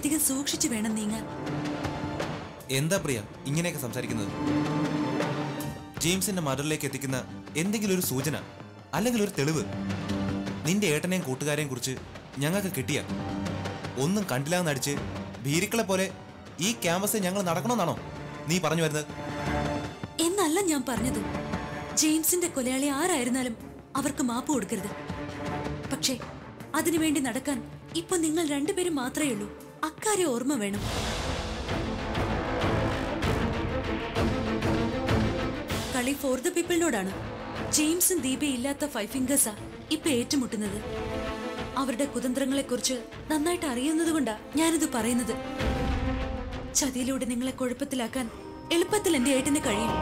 വളരെയധികം സൂക്ഷിച്ചു വേണം നീങ്ങാൻ എന്താ പ്രിയ ഇങ്ങനെയൊക്കെ സംസാരിക്കുന്നത് ജെയിംസിന്റെ മദറിലേക്ക് എത്തിക്കുന്ന എന്തെങ്കിലും ഒരു സൂചന അല്ലെങ്കിൽ ഒരു തെളിവ് നിന്റെ ഏട്ടനെയും കൂട്ടുകാരെയും കുറിച്ച് ഞങ്ങൾക്ക് കിട്ടിയ ഒന്നും കണ്ടില്ലാന്ന് അടിച്ച് ഭീരുക്കളെ പോലെ ഈ ക്യാമ്പസിൽ ഞങ്ങൾ നടക്കണമെന്നാണോ നീ പറഞ്ഞു വരുന്നത് എന്നല്ല ഞാൻ പറഞ്ഞത് ജെയിംസിന്റെ കൊലയാളി ആരായിരുന്നാലും അവർക്ക് മാപ്പ് കൊടുക്കരുത് പക്ഷേ അതിനുവേണ്ടി നടക്കാൻ ഇപ്പൊ നിങ്ങൾ രണ്ടുപേരും മാത്രമേ ഉള്ളൂ അക്കാര്യം ഓർമ്മ വേണം കളി ഫോർ ദ പീപ്പിളിനോടാണ് ജെയിംസും ദീപയും ഇല്ലാത്ത ഫൈവ് ഫിംഗേഴ്സാ ഇപ്പൊ ഏറ്റുമുട്ടുന്നത് അവരുടെ കുതന്ത്രങ്ങളെ കുറിച്ച് നന്നായിട്ട് അറിയുന്നത് കൊണ്ടാ ഞാനിത് പറയുന്നത് ചതിയിലൂടെ നിങ്ങളെ കുഴപ്പത്തിലാക്കാൻ എളുപ്പത്തിൽ എന്റെ ഏട്ടന് കഴിയും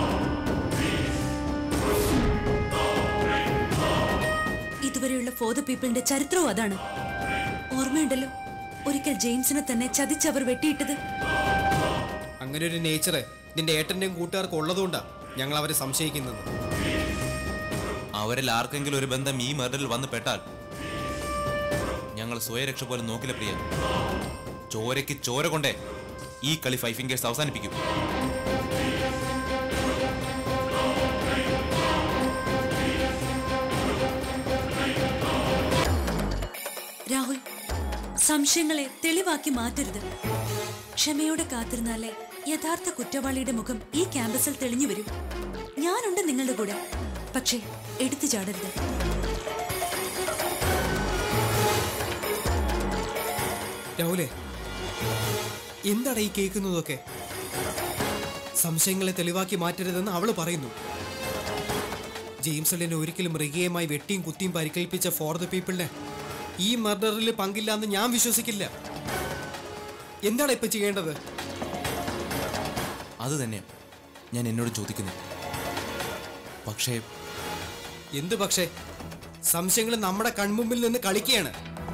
ഇതുവരെയുള്ള ഫോർ ദ പീപ്പിളിന്റെ ചരിത്രവും അതാണ് ഓർമ്മയുണ്ടല്ലോ ഒരിക്കൽ ജെയിംസിനെ തന്നെ ചതിച്ചവർ വെട്ടിയിട്ടത് അങ്ങനെ ഒരു നേച്ചർ നിന്റെ ഏട്ടന്റെയും കൂട്ടുകാർക്ക് ഉള്ളതുകൊണ്ടാ ഞങ്ങൾ അവരെ സംശയിക്കുന്നത് അവരിൽ ആർക്കെങ്കിലും ഒരു ബന്ധം ഈ മർഡറിൽ വന്ന് പെട്ടാൽ ഞങ്ങൾ സ്വയരക്ഷ പോലും നോക്കില്ല പ്രിയ ചോരയ്ക്ക് ചോര കൊണ്ടേ ഈ കളി ഫൈവ് ഫിംഗേഴ്സ് അവസാനിപ്പിക്കും രാഹുൽ സംശയങ്ങളെ തെളിവാക്കി മാറ്റരുത് ക്ഷമയോടെ കാത്തിരുന്നാലേ യഥാർത്ഥ കുറ്റവാളിയുടെ മുഖം ഈ ക്യാമ്പസിൽ തെളിഞ്ഞു വരും ഞാനുണ്ട് നിങ്ങളുടെ കൂടെ പക്ഷേ എടുത്തു ചാടരുത് രാഹുലേ എന്താണ് ഈ കേൾക്കുന്നതൊക്കെ സംശയങ്ങളെ തെളിവാക്കി മാറ്റരുതെന്ന് അവള് പറയുന്നു ജെയിംസ് അല്ലിനെ ഒരിക്കലും മൃഗീയമായി വെട്ടിയും കുത്തിയും പരിക്കേൽപ്പിച്ച ഫോർ ദ പീപ്പിളിനെ ഈ മർഡറിൽ പങ്കില്ല എന്ന് ഞാൻ വിശ്വസിക്കില്ല എന്താണ് ഇപ്പൊ ചെയ്യേണ്ടത് അത് തന്നെ ഞാൻ എന്നോട് ചോദിക്കുന്നു പക്ഷേ എന്ത് പക്ഷേ സംശയങ്ങൾ നമ്മുടെ കൺമുമ്പിൽ നിന്ന് കളിക്കുകയാണ്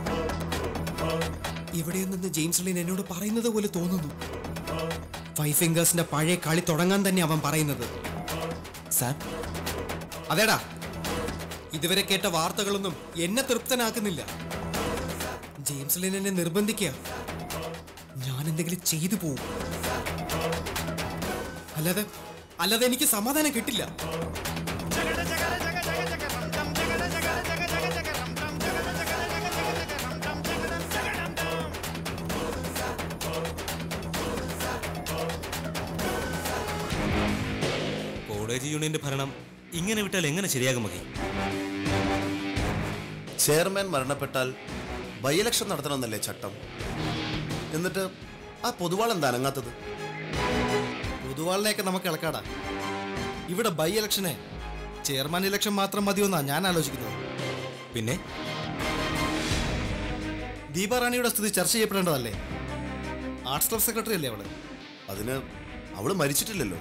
ഇവിടെ നിന്ന് ജെയിംസ് ലീൻ എന്നോട് പറയുന്നത് പോലെ തോന്നുന്നു ഫൈവ് ഫിംഗേഴ്സിന്റെ പഴയ കളി തുടങ്ങാൻ തന്നെ അവൻ പറയുന്നത് സാം അതേടാ ഇതുവരെ കേട്ട വാർത്തകളൊന്നും എന്നെ തൃപ്തനാക്കുന്നില്ല ജെയിംസ് ലീൻ എന്നെ നിർബന്ധിക്കുക ഞാൻ എന്തെങ്കിലും ചെയ്തു പോവും അല്ലാതെ അല്ലാതെ എനിക്ക് സമാധാനം കിട്ടില്ല കോളേജ് യൂണിയന്റെ ഭരണം ഇങ്ങനെ വിട്ടാൽ എങ്ങനെ ശരിയാകും മകി ചെയർമാൻ മരണപ്പെട്ടാൽ ബൈ ഇലക്ഷൻ നടത്തണമെന്നല്ലേ ചട്ടം എന്നിട്ട് ആ പൊതുവാൾ എന്താ അനങ്ങാത്തത് പൊതുവാളിനെയൊക്കെ നമുക്ക് ഇളക്കാടാ ഇവിടെ ബൈ ഇലക്ഷനെ ചെയർമാൻ ഇലക്ഷൻ മാത്രം മതിയെന്നാ ഞാൻ ആലോചിക്കുന്നത് പിന്നെ ദീപാറാണിയുടെ സ്ഥിതി ചർച്ച ചെയ്യപ്പെടേണ്ടതല്ലേ ആർട്സ് ക്ലബ് സെക്രട്ടറി അല്ലേ അവള് അതിന് അവള് മരിച്ചിട്ടില്ലല്ലോ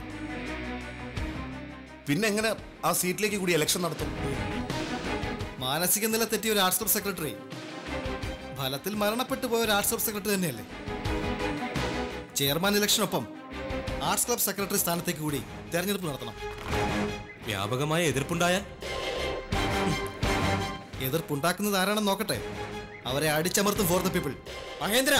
പിന്നെ എങ്ങനെ ആ സീറ്റിലേക്ക് കൂടി ഇലക്ഷൻ നടത്തും മാനസിക നില തെറ്റിയ ഒരു ആർട്സ് ക്ലബ് സെക്രട്ടറി ഫലത്തിൽ മരണപ്പെട്ടു പോയ ഒരു ആർട്സ് ക്ലബ് സെക്രട്ടറി തന്നെയല്ലേ ചെയർമാൻ ഇലക്ഷനൊപ്പം ആർട്സ് ക്ലബ് സെക്രട്ടറി സ്ഥാനത്തേക്ക് കൂടി തെരഞ്ഞെടുപ്പ് നടത്തണം വ്യാപകമായ എതിർപ്പുണ്ടായാൽ എതിർപ്പുണ്ടാക്കുന്നത് ആരാണെന്ന് നോക്കട്ടെ അവരെ അടിച്ചമർത്തും ഫോർ ദ പീപ്പിൾ മഹേന്ദ്ര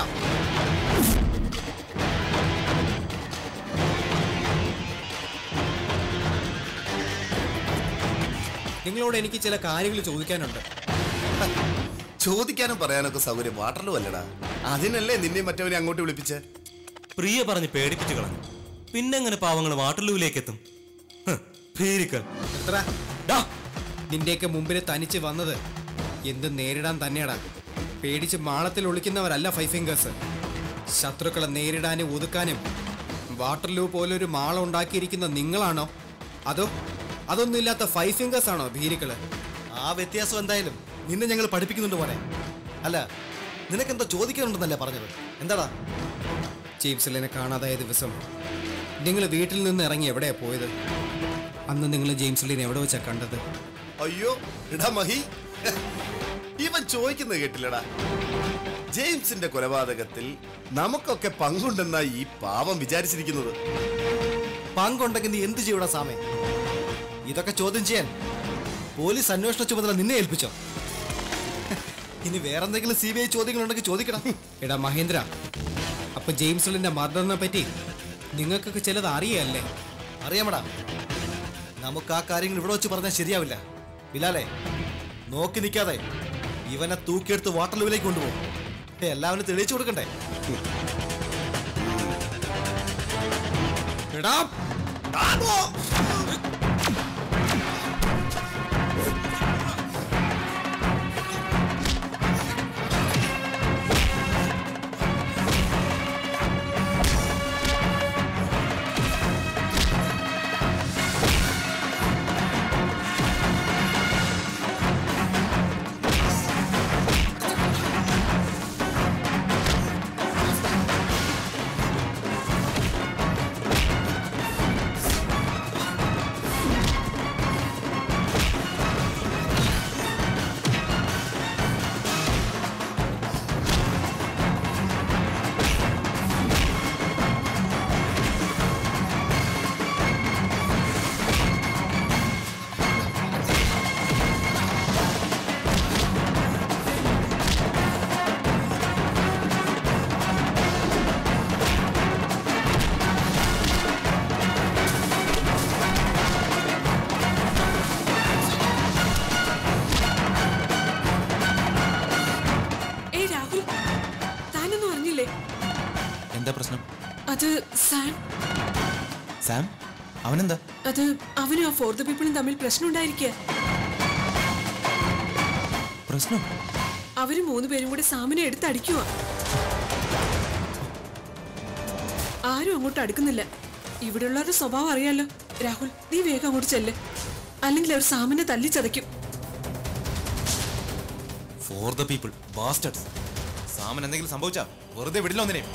നിങ്ങളോട് എനിക്ക് ചില കാര്യങ്ങൾ ചോദിക്കാനുണ്ട് ചോദിക്കാനും പറയാനൊക്കെ സൗകര്യം വാട്ടറിലും അല്ലടാ അതിനല്ലേ നിന്നെ മറ്റവനെ അങ്ങോട്ട് വിളിപ്പിച്ച് പ്രിയ പറഞ്ഞ് പേടിപ്പിച്ചു കളഞ്ഞു പിന്നെങ്ങനെ പാവങ്ങൾ വാട്ടർലൂവിലേക്ക് എത്തും ഹ്, ഭീരുക്കൾ എത്ര ഡാ, നിന്റെയൊക്കെ മുമ്പിൽ തനിച്ച് വന്നത് എന്ത് നേരിടാൻ തന്നെയാടാ പേടിച്ച് മാളത്തിൽ ഒളിക്കുന്നവരല്ല ഫൈവ് ഫിംഗേഴ്സ് ശത്രുക്കളെ നേരിടാനും ഒതുക്കാനും വാട്ടർലൂ പോലൊരു മാളം ഉണ്ടാക്കിയിരിക്കുന്ന നിങ്ങളാണോ അതോ അതൊന്നുമില്ലാത്ത ഫൈവ് ഫിംഗേഴ്സ് ആണോ ഭീരുക്കള് ആ വ്യത്യാസം എന്തായാലും നിന്നെ ഞങ്ങൾ പഠിപ്പിക്കുന്നുണ്ട് പോലെ അല്ല നിനക്കെന്തോ ചോദിക്കാനുണ്ടെന്നല്ലേ പറഞ്ഞത് എന്താടാ ജെയിംസിലിനെ കാണാതായ ദിവസം നിങ്ങൾ വീട്ടിൽ നിന്ന് ഇറങ്ങി എവിടെയാ പോയത് അന്ന് നിങ്ങൾ ജെയിംസിലിനെ എവിടെ വെച്ചാ കണ്ടത് അയ്യോ എടാ മഹി ഇവൻ ചോദിക്കുന്നത് കേട്ടില്ലടാ ജെയിംസിന്റെ കൊലപാതകത്തിൽ നമുക്കൊക്കെ പങ്കുണ്ടെന്നാ ഈ പാവം വിചാരിച്ചിരിക്കുന്നത് പങ്കുണ്ടെങ്കിൽ നീ എന്ത് ചെയ്യൂടാ സാമേ ഇതൊക്കെ ചോദ്യം ചെയ്യാൻ പോലീസ് അന്വേഷണ ചുമതല നിന്നെ ഏൽപ്പിച്ചോ ഇനി വേറെന്തെങ്കിലും സി ബി ഐ ചോദ്യങ്ങളുണ്ടെങ്കിൽ ചോദിക്കണം എടാ മഹേന്ദ്ര അപ്പൊ ജെയിംസുളിന്റെ മർദ്ദറിനെ പറ്റി നിങ്ങൾക്കൊക്കെ ചിലത് അറിയല്ലേ അറിയാമടാ നമുക്ക് ആ കാര്യങ്ങൾ ഇവിടെ വെച്ച് പറഞ്ഞാൽ ശരിയാവില്ല ബിലാലെ നോക്കി നിൽക്കാതെ ഇവനെ തൂക്കിയെടുത്ത് വാട്ടർ ലെവലിലേക്ക് കൊണ്ടുപോകും എല്ലാവരും തെളിയിച്ചു കൊടുക്കണ്ടേ എടാ ഏയ് രാഹുൽ താനൊന്നും അറിഞ്ഞില്ലേ എന്താ പ്രശ്നം അത് സാം സാം അവനെന്താ അത് അവനും ആ ഫോർത്ത് പീപ്പിളും തമ്മിൽ പ്രശ്നം ഉണ്ടായിരിക്കുക പ്രശ്നം അവര് മൂന്ന് പേരും കൂടി സാമിനെ എടുത്തടിക്കുക ആരും അങ്ങോട്ട് അടുക്കുന്നില്ല ഇവിടെയുള്ളവരുടെ സ്വഭാവം അറിയാലോ രാഹുൽ നീ വേഗം അങ്ങോട്ട് ചെല്ല് അല്ലെങ്കിൽ അവർ സാമിനെ തല്ലിച്ചതയ്ക്കും ഫോർ ദ പീപ്പിൾ ബാസ്റ്റേഴ്സ് സാമൻ എന്തെങ്കിലും സംഭവിച്ചാ വെറുതെ വിടില്ല ഒന്നിനെയും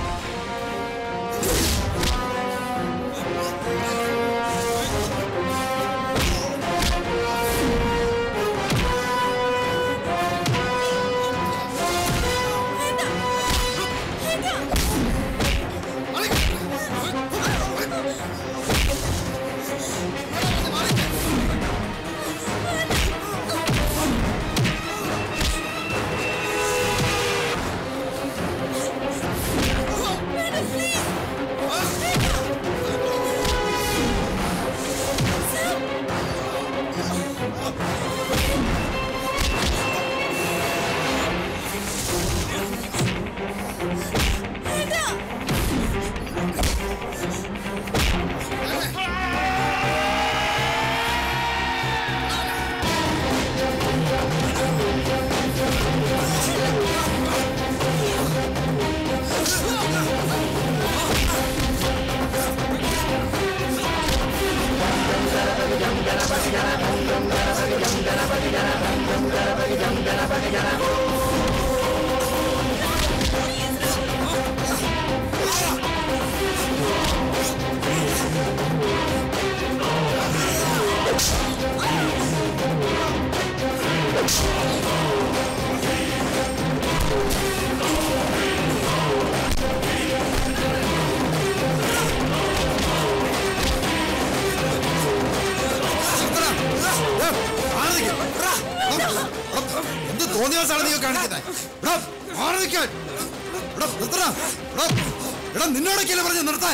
എന്ത് തോന്നിയാസാണ് നീ കാണിക്കുന്നത് എടാ, മാറി നിൽക്കാൻ. എടാ, നിർത്തടാ. എടാ, എടാ, നിന്നോടൊക്കെയല്ലേ പറഞ്ഞു നിർത്താൻ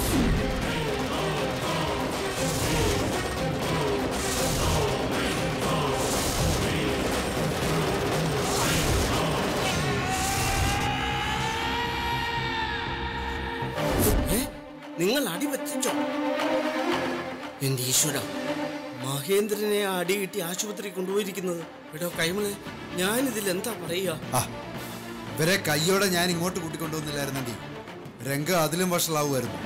നിങ്ങൾ അടി പറ്റിച്ചോ എന്റെ ഈശ്വര മഹേന്ദ്രനെ ആ അടി കിട്ടി ആശുപത്രി കൊണ്ടുപോയിരിക്കുന്നത് എടോ കൈമളെ ഞാനിതിൽ എന്താ പറയുക ആ ഇവരെ കയ്യോടെ ഞാൻ ഇങ്ങോട്ട് കൂട്ടിക്കൊണ്ടുവന്നില്ലായിരുന്നെങ്കിൽ രംഗ അതിലും വഷളാവുമായിരുന്നു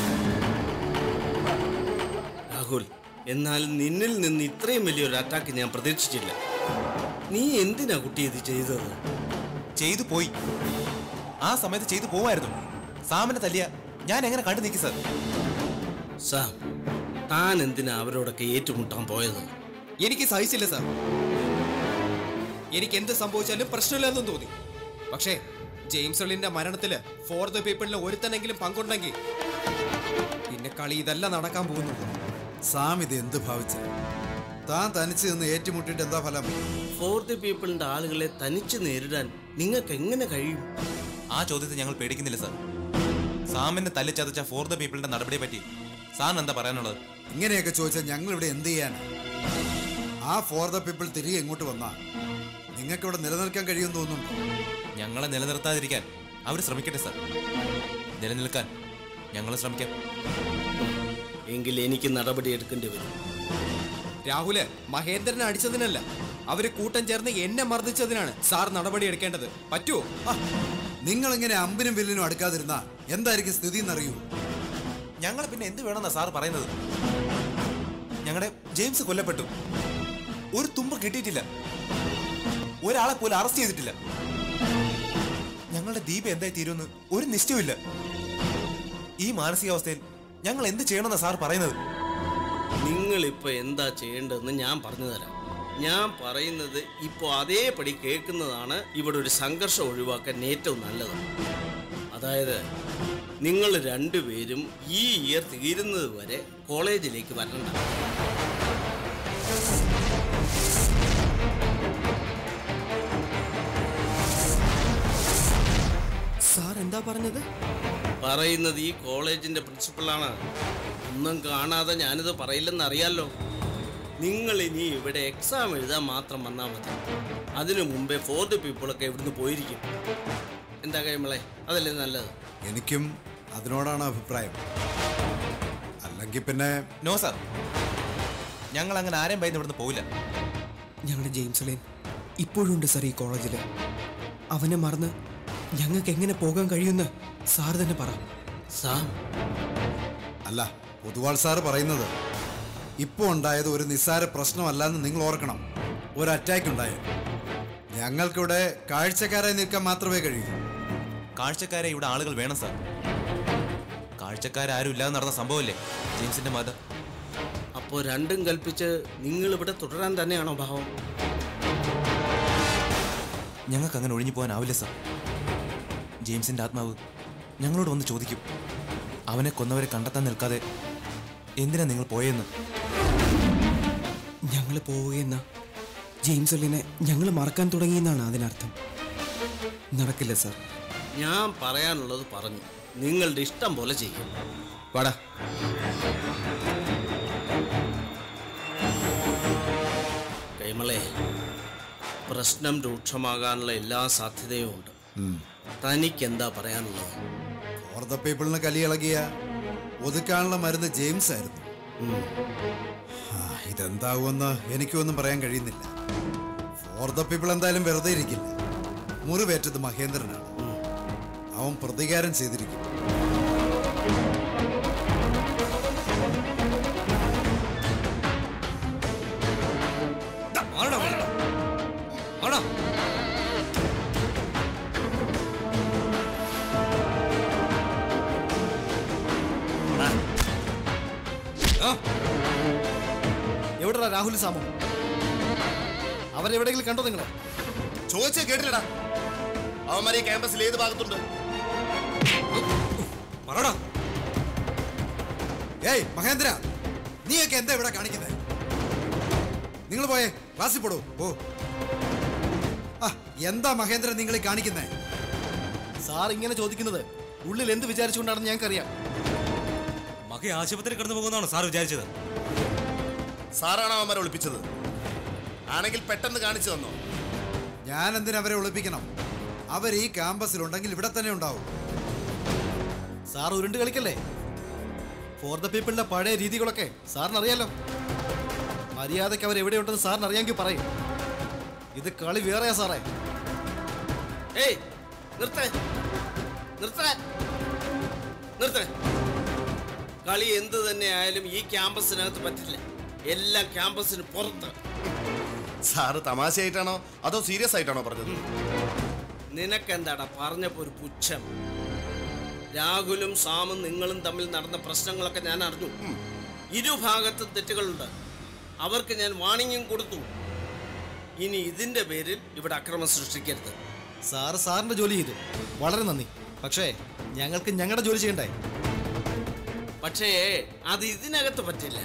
രാഹുൽ എന്നാൽ നിന്നിൽ നിന്ന് ഇത്രയും വലിയൊരു അറ്റാക്ക് ഞാൻ പ്രതീക്ഷിച്ചില്ല നീ എന്തിനാ കുട്ടി ഇത് ചെയ്തത് ചെയ്തു പോയി ആ സമയത്ത് ചെയ്തു പോവായിരുന്നു സാമിനെ തല്ലിയ ഞാൻ എങ്ങനെ കണ്ടു നിൽക്കി സാർ സാം താൻ എന്തിനാ അവരോടൊക്കെ ഏറ്റുമുട്ടാൻ പോയത് എനിക്ക് സഹിച്ചില്ല സാർ എനിക്ക് എന്ത് സംഭവിച്ചാലും പ്രശ്നമില്ലെന്നും തോന്നി പക്ഷേ ജെയിംസ് ഒളിന്റെ മരണത്തില് ഫോർ ദ പീപ്പിളിന് ഒരുത്തനെങ്കിലും പങ്കുണ്ടെങ്കിൽ പിന്നെ കളി ഇതല്ല നടക്കാൻ പോകുന്നത് സാം ഇത് എന്ത് ഭാവിച്ച താൻ തനിച്ച് നിന്ന് ഏറ്റുമുട്ടിയിട്ട് എന്താ ഫലം ഫോർ ദി പീപ്പിളിന്റെ ആളുകളെ തനിച്ച് നേരിടാൻ നിങ്ങൾക്ക് എങ്ങനെ കഴിയും ആ ചോദ്യത്തെ ഞങ്ങൾ പേടിക്കുന്നില്ല സാർ സാമിനെ തല്ലിച്ചതച്ച ഫോർ ദ പീപ്പിളിന്റെ നടപടിയെ പറ്റി സാറിന് എന്താ പറയാനുള്ളത് ഇങ്ങനെയൊക്കെ ചോദിച്ചാൽ ഞങ്ങൾ ഇവിടെ എന്ത് ചെയ്യാൻ ആ ഫോർ ദ പീപ്പിൾ തിരികെ ഇങ്ങോട്ട് വന്നാ നിങ്ങൾക്ക് ഇവിടെ നിലനിൽക്കാൻ കഴിയുമെന്ന് തോന്നുന്നു ഞങ്ങളെ നിലനിർത്താതിരിക്കാൻ അവർ ശ്രമിക്കട്ടെ സാർ നിലനിൽക്കാൻ ഞങ്ങൾ ശ്രമിക്കാം എങ്കിൽ എനിക്ക് നടപടി എടുക്കേണ്ടി വരും രാഹുല് മഹേന്ദ്രനെ അടിച്ചതിനല്ല അവര് കൂട്ടം ചേർന്ന് എന്നെ മർദ്ദിച്ചതിനാണ് സാർ നടപടി എടുക്കേണ്ടത് പറ്റുമോ നിങ്ങൾ ഇങ്ങനെ അമ്പിനും വില്ലിനും അടുക്കാതിരുന്നാ എന്തായിരിക്കും സ്ഥിതി എന്നറിയൂ ഞങ്ങൾ പിന്നെ എന്ത് വേണമെന്നാ സാർ പറയുന്നത് ഞങ്ങളുടെ ജെയിംസ് കൊല്ലപ്പെട്ടു ഒരു തുമ്പ് കിട്ടിയിട്ടില്ല ഒരാളെ പോലും അറസ്റ്റ് ചെയ്തിട്ടില്ല ഞങ്ങളുടെ ദീപ എന്തായി തീരുമെന്ന് ഒരു നിശ്ചയമില്ല ഈ മാനസികാവസ്ഥയിൽ ഞങ്ങൾ എന്ത് ചെയ്യണമെന്നാ സാർ പറയുന്നത് നിങ്ങൾ ഇപ്പൊ എന്താ ചെയ്യേണ്ടതെന്ന് ഞാൻ പറഞ്ഞു തരാം ഞാൻ പറയുന്നത് ഇപ്പോൾ അതേപടി കേൾക്കുന്നതാണ് ഇവിടെ ഒരു സംഘർഷം ഒഴിവാക്കാൻ ഏറ്റവും നല്ലത് അതായത് നിങ്ങൾ രണ്ടുപേരും ഈ ഇയർ തീരുന്നത് വരെ കോളേജിലേക്ക് വരണ്ട സാർ എന്താ പറഞ്ഞത് പറയുന്നത് ഈ കോളേജിന്റെ പ്രിൻസിപ്പളാണ് ഒന്നും കാണാതെ ഞാനിത് പറയില്ലെന്ന് അറിയാലോ നിങ്ങൾ ഇനി ഇവിടെ എക്സാം എഴുതാൻ മാത്രം വന്നാൽ മതി അതിനു മുമ്പേ ഫോർത്ത് പീപ്പിളൊക്കെ ഇവിടുന്ന് പോയിരിക്കും എന്താ കഴിയുമ്പളെ അതല്ലേ നല്ലത് എനിക്കും അതിനോടാണ് അഭിപ്രായം അല്ലെങ്കിൽ പിന്നെ നോ സാർ ഞങ്ങൾ അങ്ങനെ ആരെയും ഭയന്ന് ഇവിടുന്ന് പോവില്ല ഞങ്ങളുടെ ജെയിംസ് ലൈൻ ഇപ്പോഴും ഉണ്ട് സാർ ഈ കോളേജിൽ അവനെ മറന്ന് ഞങ്ങൾക്ക് എങ്ങനെ പോകാൻ കഴിയുമെന്ന് സാർ തന്നെ പറ സാം അല്ല പൊതുവാൾ സാറ് പറയുന്നത് ഇപ്പോൾ ഉണ്ടായത് ഒരു നിസ്സാര പ്രശ്നമല്ലെന്ന് നിങ്ങൾ ഓർക്കണം ഒരു അറ്റാക്ക് ഉണ്ടായത് ഞങ്ങൾക്കിവിടെ കാഴ്ചക്കാരായി നിൽക്കാൻ മാത്രമേ കഴിയൂ കാഴ്ചക്കാരെ ഇവിടെ ആളുകൾ വേണം സാർ കാഴ്ചക്കാരും ഇല്ലാതെ നടന്ന സംഭവമല്ലേ ജെയിംസിന്റെ മത അപ്പോൾ രണ്ടും കൽപ്പിച്ച് നിങ്ങൾ ഇവിടെ തുടരാൻ തന്നെയാണോ ഭാവം ഞങ്ങൾക്ക് അങ്ങനെ ഒഴിഞ്ഞു പോകാനാവില്ല സാർ ജെയിംസിന്റെ ആത്മാവ് ഞങ്ങളോട് വന്ന് ചോദിക്കും അവനെ കൊന്നവരെ കണ്ടെത്താൻ നിൽക്കാതെ എന്തിനാ നിങ്ങൾ പോയെന്ന് ഞങ്ങൾ പോവുകയെന്ന ജെയിംസ് അല്ലിനെ ഞങ്ങൾ മറക്കാൻ തുടങ്ങിയെന്നാണ് അതിനർത്ഥം നടക്കില്ല സാർ ഞാൻ പറയാനുള്ളത് പറഞ്ഞു നിങ്ങളുടെ ഇഷ്ടം പോലെ ചെയ്യും വാടാ കൈമളെ പ്രശ്നം രൂക്ഷമാകാനുള്ള എല്ലാ സാധ്യതയും ഉണ്ട് തനിക്ക് എന്താ പറയാനുള്ളത് ഫോർ ദ പീപ്പിളിന് കലിയിളകിയ ഒതുക്കാനുള്ള മരുന്ന് ജെയിംസ് ആയിരുന്നു ആ, ഇതെന്താവുമെന്ന് എനിക്കൊന്നും പറയാൻ കഴിയുന്നില്ല ഫോർ ദ പീപ്പിൾ എന്തായാലും വെറുതെ ഇരിക്കില്ല മുറിവേറ്റത് മഹേന്ദ്രനാണ് അവൻ പ്രതികാരം ചെയ്തിരിക്കും എവിടെടാ രാഹുൽ സാമു അവരെവിടെയെങ്കിലും കണ്ടോ നിങ്ങളെ ചോദിച്ചേ കേട്ടില്ലടാ അവന്മാരെ ക്യാമ്പസിൽ ഏത് ഭാഗത്തുണ്ട് പറടാ ഏയ് മഹേന്ദ്ര നീയൊക്കെ എന്താ ഇവിടെ കാണിക്കുന്നത് നിങ്ങൾ പോയേ ക്ലാസ്സിൽ പോടൂ ഓ ആ എന്താ മഹേന്ദ്ര നിങ്ങൾ കാണിക്കുന്നേ സാർ ഇങ്ങനെ ചോദിക്കുന്നത് ഉള്ളിൽ എന്ത് വിചാരിച്ചുകൊണ്ടാണെന്ന് ഞങ്ങൾക്കറിയാം മകെ ആശുപത്രി കിടന്നു പോകുന്നതാണോ സാർ വിചാരിച്ചത് സാറാണ് അവന്മാരെ ഒളിപ്പിച്ചത് ആണെങ്കിൽ പെട്ടെന്ന് കാണിച്ചു തന്നോ ഞാൻ എന്തിനാ അവരെ ഒളിപ്പിക്കണം അവർ ഈ ക്യാമ്പസിലുണ്ടെങ്കിൽ ഇവിടെ തന്നെ ഉണ്ടാവും സാർ ഉരുണ്ട് കളിക്കല്ലേ ഫോർ ദ പീപ്പിളിന്റെ പഴയ രീതികളൊക്കെ സാറിന് അറിയാലോ മര്യാദയ്ക്ക് അവർ എവിടെയുണ്ടെന്ന് സാറിന് അറിയാമെങ്കിൽ പറയും ഇത് കളി വേറെയാ സാറേ ഏയ് നിർത്തേ നിർത്തേ നിർത്തേ കളി എന്ത് തന്നെ ആയാലും ഈ ക്യാമ്പസിനകത്ത് പറ്റില്ല എല്ലാം ക്യാമ്പസിന് പുറത്ത് സാറ് തമാശയായിട്ടാണോ അതോ സീരിയസ് ആയിട്ടാണോ പറഞ്ഞത് നിനക്കെന്താടാ പറഞ്ഞപ്പോ ഒരു പുച്ഛം രാഹുലും സാമും നിങ്ങളും തമ്മിൽ നടന്ന പ്രശ്നങ്ങളൊക്കെ ഞാൻ അറിഞ്ഞു ഇരുഭാഗത്തും തെറ്റുകളുണ്ട് അവർക്ക് ഞാൻ വാണിംഗും കൊടുത്തു ഇനി ഇതിന്റെ പേരിൽ ഇവിടെ അക്രമം സൃഷ്ടിക്കരുത് സാറ് സാറിന്റെ ജോലി ചെയ്തു വളരെ നന്ദി പക്ഷേ ഞങ്ങൾക്ക് ഞങ്ങളുടെ ജോലി ചെയ്യണ്ടേ പക്ഷേ അത് ഇതിനകത്ത് പറ്റില്ല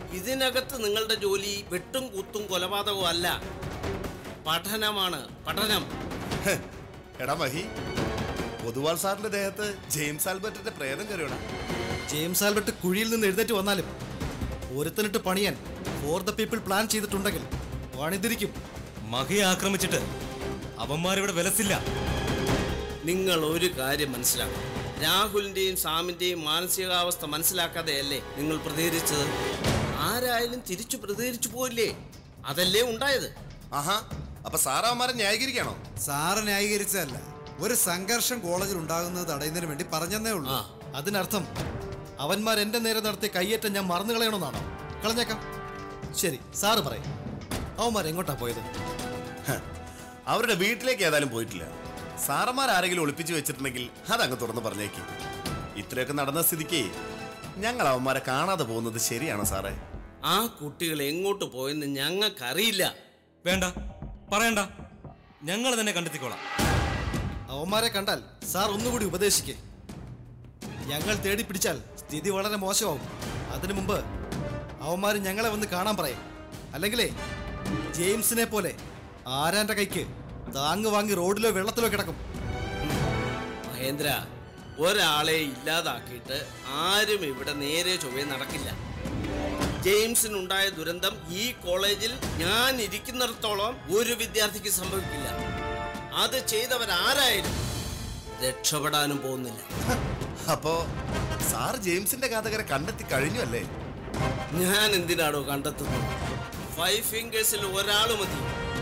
ഇതിനകത്ത് നിങ്ങളുടെ ജോലി വെട്ടും കുത്തും കൊലപാതകവും അല്ല പഠനമാണ് പഠനം ഹ്, എടാ മഹി പൊതുവാൾ സാറിന്റെ ദേഹത്ത് ജെയിംസ് ആൽബർട്ടിന്റെ പ്രേതം കയറിയോടാ ജെയിംസ് ആൽബർട്ട് കുഴിയിൽ നിന്ന് എഴുന്നേറ്റ് വന്നാലും ഒരുത്തനിട്ട് പണിയാൻ ഫോർ ദ പീപ്പിൾ പ്ലാൻ ചെയ്തിട്ടുണ്ടെങ്കിൽ പണിതിരിക്കും മഹിയെ ആക്രമിച്ചിട്ട് അവന്മാരിവിടെ വിലസില്ല നിങ്ങൾ ഒരു കാര്യം മനസ്സിലാക്കണം രാഹുലിന്റെയും സാമിന്റെയും മാനസികാവസ്ഥ മനസ്സിലാക്കാതെയല്ലേ നിങ്ങൾ പ്രതികരിച്ചത് ആരായാലും തിരിച്ചു പ്രതികരിച്ചു പോയില്ലേ അതല്ലേ ഉണ്ടായത് ആഹാ അപ്പൊ സാറാവന്മാരെ ന്യായീകരിക്കാണോ സാറ് ന്യായീകരിച്ചതല്ല ഒരു സംഘർഷം കോളേജിൽ ഉണ്ടാകുന്നത് തടയുന്നതിന് വേണ്ടി പറഞ്ഞതേ ഉള്ളൂ ആ അതിനർത്ഥം അവന്മാർ എന്റെ നേരെ നടത്തിയ കയ്യേറ്റം ഞാൻ മറന്നു കളയണമെന്നാണോ കളഞ്ഞേക്കാം ശരി സാറ് പറയും അവന്മാർ എങ്ങോട്ടാ പോയത് ഹ, അവരുടെ വീട്ടിലേക്ക് ഏതായാലും പോയിട്ടില്ല സാറന്മാർ ആരെങ്കിലും ഒളിപ്പിച്ചു വെച്ചിട്ടുണ്ടെങ്കിൽ അതങ്ങ് തുറന്ന് പറഞ്ഞേക്ക് ഇത്രയൊക്കെ നടന്ന സ്ഥിതിക്ക് ഞങ്ങൾ അവന്മാരെ കാണാതെ പോകുന്നത് ശരിയാണോ സാറേ ആ കുട്ടികൾ എങ്ങോട്ട് പോയെന്ന് ഞങ്ങൾക്കറിയില്ല വേണ്ട പറയണ്ട ഞങ്ങൾ തന്നെ കണ്ടെത്തിക്കോളാം അവന്മാരെ കണ്ടാൽ സാർ ഒന്നുകൂടി ഉപദേശിക്കേ ഞങ്ങൾ തേടി പിടിച്ചാൽ സ്ഥിതി വളരെ മോശമാവും അതിനു മുമ്പ് അവന്മാർ ഞങ്ങളെ വന്ന് കാണാൻ പറയും അല്ലെങ്കിലേ ജെയിംസിനെ പോലെ ആരാന്റെ കൈക്ക് താങ്ങ് വാങ്ങി റോഡിലോ വെള്ളത്തിലോ കിടക്കും മഹേന്ദ്ര ഒരാളെ ഇല്ലാതാക്കിയിട്ട് ആരും ഇവിടെ നേരെ ചൊവ്വേ നടക്കില്ല ജെയിംസിനുണ്ടായ ദുരന്തം ഈ കോളേജിൽ ഞാൻ ഇരിക്കുന്നിടത്തോളം ഒരു വിദ്യാർത്ഥിക്ക് സംഭവിക്കില്ല അത് ചെയ്തവരാരായാലും രക്ഷപ്പെടാനും പോകുന്നില്ല അപ്പോ സാർ ജെയിംസിന്റെ ഘാതകരെ കണ്ടെത്തി കഴിഞ്ഞു അല്ലേ ഞാൻ എന്തിനാണോ കണ്ടെത്തുന്നത് ഫൈവ് ഫിംഗേഴ്സിൽ ഒരാൾ മതി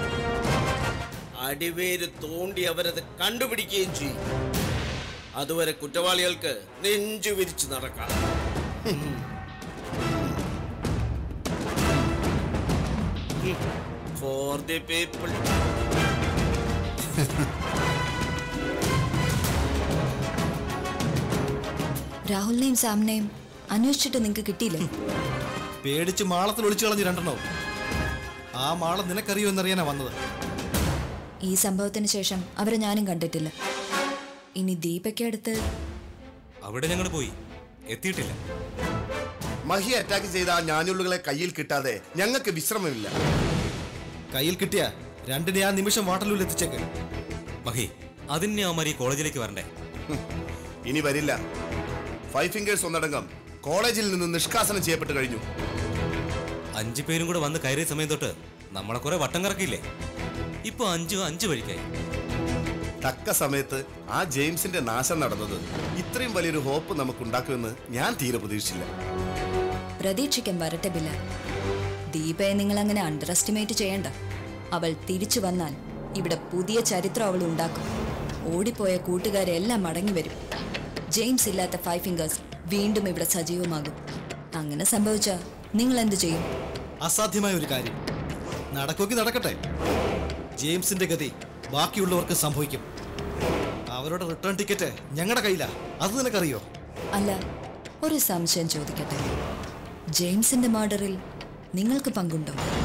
അടിവേര് തോണ്ടി അവരത് കണ്ടുപിടിക്കുകയും ചെയ്യും അതുവരെ കുറ്റവാളികൾക്ക് നെഞ്ചു വിരിച്ചു നടക്കാം ഫോർ ദി പീപ്പിൾ രാഹുലിനെയും സാമിനെയും അന്വേഷിച്ചിട്ട് നിങ്ങൾക്ക് കിട്ടിയില്ലേ പേടിച്ച് മാളത്തിൽ ഒളിച്ചു കളഞ്ഞു രണ്ടെണ്ണവും ആ മാളം നിനക്കറിയോ എന്നറിയാനാ വന്നത് ഈ സംഭവത്തിന് ശേഷം അവരെ ഞാനും കണ്ടിട്ടില്ല ഇനി ദീപയ്ക്കടുത്ത് അവിടെ ഞങ്ങൾ പോയി എത്തിയിട്ടില്ല മഹി അറ്റാക്ക് ചെയ്ത ആ ഞാഞ്ഞുള്ളുകളെ കയ്യിൽ കിട്ടാതെ ഞങ്ങൾക്ക് വിശ്രമമില്ല കയ്യിൽ കിട്ടിയ രണ്ടിനെ ആ നിമിഷം വാട്ടലൂരിൽ എത്തിച്ചേക്ക് മഹി അതിനെ അവന്മാർ ഈ കോളേജിലേക്ക് വരണ്ടേ ഹും, ഇനി വരില്ല ഫൈവ് ഫിംഗേഴ്സ് ഒന്നടങ്കം കോളേജിൽ നിന്ന് നിഷ്കാസനം ചെയ്യപ്പെട്ട് കഴിഞ്ഞു അഞ്ചു പേരും കൂടെ വന്ന് കയറിയ സമയം തൊട്ട് നമ്മളെ കുറെ വട്ടം കറക്കിയില്ലേ ഇപ്പൊ അഞ്ചു അഞ്ചു വഴിക്കായി തക്ക സമയത്ത് ആ ജെയിംസിന്റെ നാശം നടന്നത് ഇത്രയും വലിയൊരു ഹോപ്പ് നമുക്കുണ്ടാക്കുമെന്ന് ഞാൻ തീരെ പ്രതീക്ഷിച്ചില്ല പ്രതീക്ഷിക്കാൻ വരട്ടെ ബില്ല ദീപയെ നിങ്ങൾ അങ്ങനെ അണ്ടർ എസ്റ്റിമേറ്റ് ചെയ്യണ്ട അവൾ തിരിച്ചു വന്നാൽ ഇവിടെ പുതിയ ചരിത്രം അവൾ ഉണ്ടാക്കും ഓടിപ്പോയ കൂട്ടുകാരെല്ലാം മടങ്ങി വരും ജെയിംസ് ഇല്ലാത്ത ഫൈവ് ഫിംഗേഴ്സ് വീണ്ടും ഇവിടെ സജീവമാകും അങ്ങനെ സംഭവിച്ച നിങ്ങൾ എന്ത് ചെയ്യും അസാധ്യമായ ഒരു കാര്യം നടക്കൊക്കെ നടക്കട്ടെ ജെയിംസിന്റെ ഗതി ബാക്കിയുള്ളവർക്ക് സംഭവിക്കും അവരുടെ റിട്ടേൺ ടിക്കറ്റ് ഞങ്ങളുടെ കയ്യിലാ അത് നിനക്കറിയോ അല്ല ഒരു സംശയം ചോദിക്കട്ടെ ജെയിംസിന്റെ മർഡറിൽ നിങ്ങൾക്ക് പങ്കുണ്ടോ